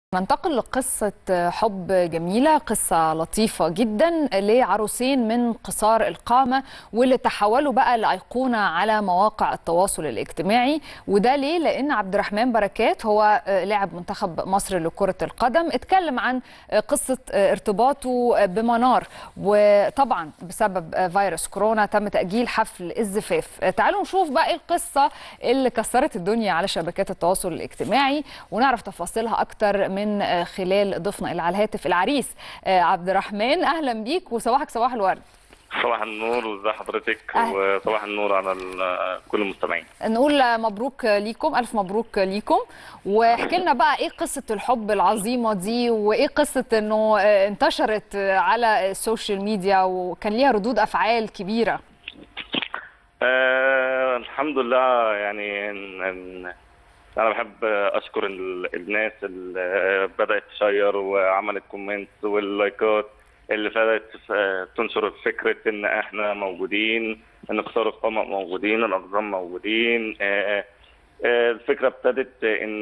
ننتقل لقصة حب جميلة قصة لطيفة جدا لعروسين من قصار القامة واللي تحولوا بقى لأيقونة على مواقع التواصل الاجتماعي وده ليه؟ لأن عبد الرحمن بركات هو لاعب منتخب مصر لكرة القدم اتكلم عن قصة ارتباطه بمنار وطبعا بسبب فيروس كورونا تم تأجيل حفل الزفاف تعالوا نشوف بقى ايه القصة اللي كسرت الدنيا على شبكات التواصل الاجتماعي ونعرف تفاصيلها أكتر من خلال ضيفنا اللي على الهاتف العريس عبد الرحمن اهلا بيك وصباحك صباح الورد صباح النور وازي حضرتك أهلا. وصباح النور على ال- كل المستمعين نقول مبروك ليكم الف مبروك ليكم واحكي لنا بقى ايه قصه الحب العظيمه دي وايه قصه انه انتشرت على السوشيال ميديا وكان ليها ردود افعال كبيره آه الحمد لله يعني إن إن انا بحب اشكر ال- الناس اللي بدات تشير وعملت كومنتس واللايكات اللي بدات ف- تنشر فكره ان احنا موجودين ان قصار القمر موجودين الاقزام موجودين آه آه الفكره ابتدت ان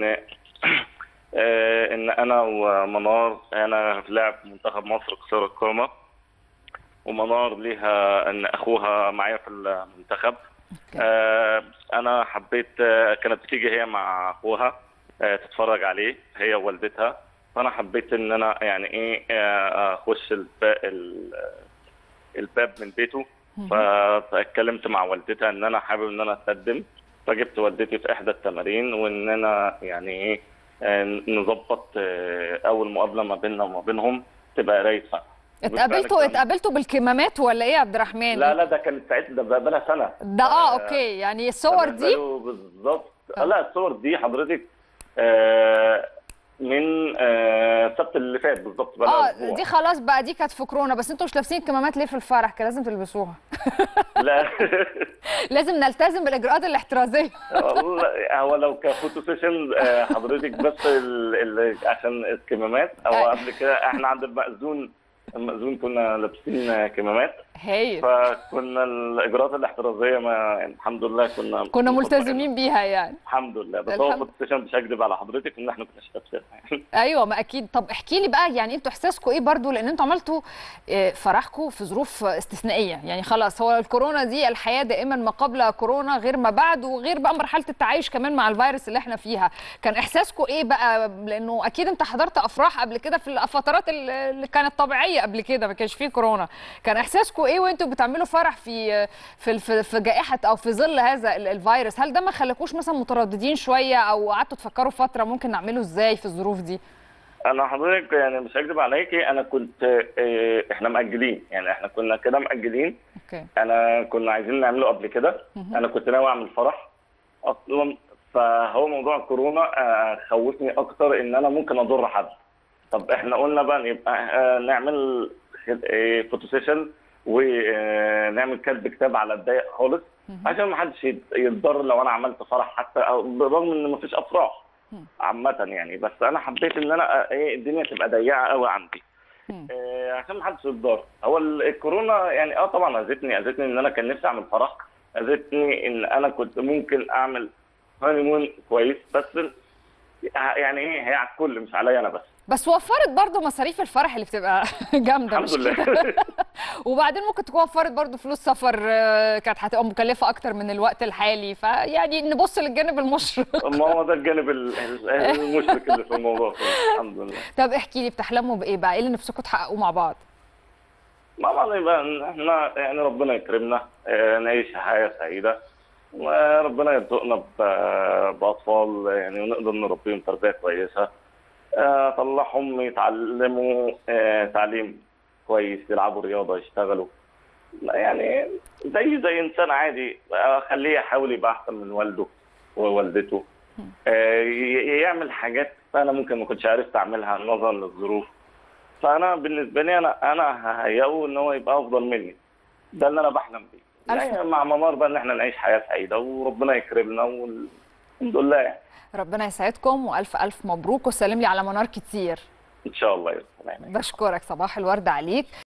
آه ان انا ومنار انا لاعب منتخب مصر قصار القامه ومنار ليها ان اخوها معايا في المنتخب آه انا حبيت آه كانت بتيجي هي مع اخوها آه تتفرج عليه هي ووالدتها فانا حبيت ان انا يعني ايه آه اخش الباب, الباب من بيته فاتكلمت مع والدتها ان انا حابب ان انا اتقدم فجبت والدتي في احدى التمارين وان انا يعني ايه آه، نظبط آه، اول مقابله ما بيننا وما بينهم تبقى قرايه فن اتقابلتوا اتقابلتوا بالكمامات ولا ايه يا عبد الرحمن لا لا ده كانت ساعتها ده بقى لها سنه ده اه اوكي يعني الصور دي بقاله بالظبط آه، لا الصور دي حضرتك آه، من آه، السبت اللي فات بالظبط بقى لها اه أسبوع. دي خلاص بقى دي كانت في كورونا بس انتوا مش لابسين كمامات ليه في الفرح كان لازم تلبسوها لا لازم نلتزم بالاجراءات الاحترازيه والله هو لو كفوتو سيشن آه، حضرتك بس ال... ال... عشان الكمامات او أي. قبل كده احنا عند المأذون المأذون كنا لابسين آه، كمامات هايل فكنا الاجراءات الاحترازيه ما يعني الحمد لله كنا كنا ملتزمين بيها يعني الحمد لله بس هو الحمد- فوتو سيشن مش هكذب على حضرتك ان احنا كناش لابسينها يعني ايوه ما اكيد طب احكي لي بقى يعني انتوا احساسكم ايه برضو لان انتوا عملتوا آه، فرحكم في ظروف استثنائيه يعني خلاص هو الكورونا دي الحياه دائما ما قبل كورونا غير ما بعد وغير بقى مرحله التعايش كمان مع الفيروس اللي احنا فيها كان احساسكم ايه بقى لانه اكيد انت حضرت افراح قبل كده في الفترات ال- اللي كانت طبيعيه قبل كده ما كانش فيه كورونا كان احساسكم ايه وانتوا بتعملوا فرح في في في, في جائحه او في ظل هذا ال- الفيروس هل ده ما خلاكوش مثلا مترددين شويه او قعدتوا تفكروا فتره ممكن نعمله ازاي في الظروف دي انا حضرتك يعني مش هكذب عليكي انا كنت آه، احنا مأجلين يعني احنا كنا كده مأجلين اوكي انا كنا عايزين نعمله قبل كده انا كنت ناوي اعمل فرح اصلا فهو موضوع كورونا آه، خوفني اكتر ان انا ممكن اضر حد طب احنا قلنا بقى يبقى آه، نعمل خد- آه، فوتو سيشن ونعمل كاتب كتاب على الضيق خالص عشان ما حدش يت- يتضر لو انا عملت فرح حتى أو بالرغم ان مفيش افراح عامة يعني بس انا حبيت ان انا آه، ايه الدنيا تبقى ضيقه قوي عندي مم. آه، عشان ما حدش يتضر هو ال- الكورونا يعني اه طبعا اذتني اذتني ان انا كان نفسي اعمل فرح اذتني ان انا كنت ممكن اعمل هانيمون كويس بس يعني ايه هي على الكل مش عليا انا بس بس وفرت برضو مصاريف الفرح اللي بتبقى جامده الحمد مش لله كده وبعدين ممكن تكون وفرت برضو فلوس سفر آه، كانت هتبقى مكلفه اكتر من الوقت الحالي فيعني نبص للجانب المشرق ما هو ده الجانب ال- ال- المشرك اللي في الموضوع الحمد لله طب احكي لي بتحلموا بايه بقى ايه اللي نفسكم تحققوه مع بعض طبعا يبقى إن احنا يعني ربنا يكرمنا آه، نعيش حياه سعيده وربنا يرزقنا ب- باطفال يعني ونقدر نربيهم تربيه كويسه آه، اطلعهم يتعلموا آه، تعليم كويس يلعبوا رياضه يشتغلوا يعني زي زي انسان عادي اخليه يحاول يبقى احسن من والده ووالدته آه، ي- يعمل حاجات انا ممكن ما كنتش عرفت اعملها نظرا للظروف فانا بالنسبه لي انا انا ههيئه ان هو يبقى افضل مني ده اللي انا بحلم بيه ألف- يعني مع منار بقى ان احنا نعيش حياه سعيده وربنا يكرمنا والحمد لله يعني. ربنا يسعدكم والف الف مبروك وسلم لي على منار كتير ان شاء الله يا رب. بشكرك صباح الورد عليك